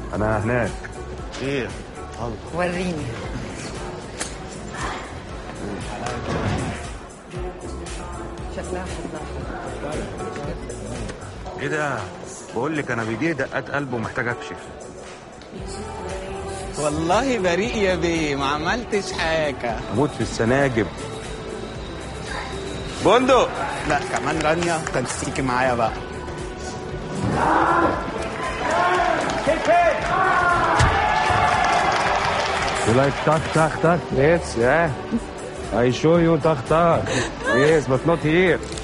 انا هناك ايه وريني شكلها فضة ايه ده بقول لك انا بيجي دقات قلب ومحتاج اكشف والله بريء يا بيه ما عملتش حاجة اموت في السناجب بندق لا كمان رانيا كانت تيجي معايا بقى You like tak tak tak? Yes, yeah. I show you tak tak. Yes, but not here.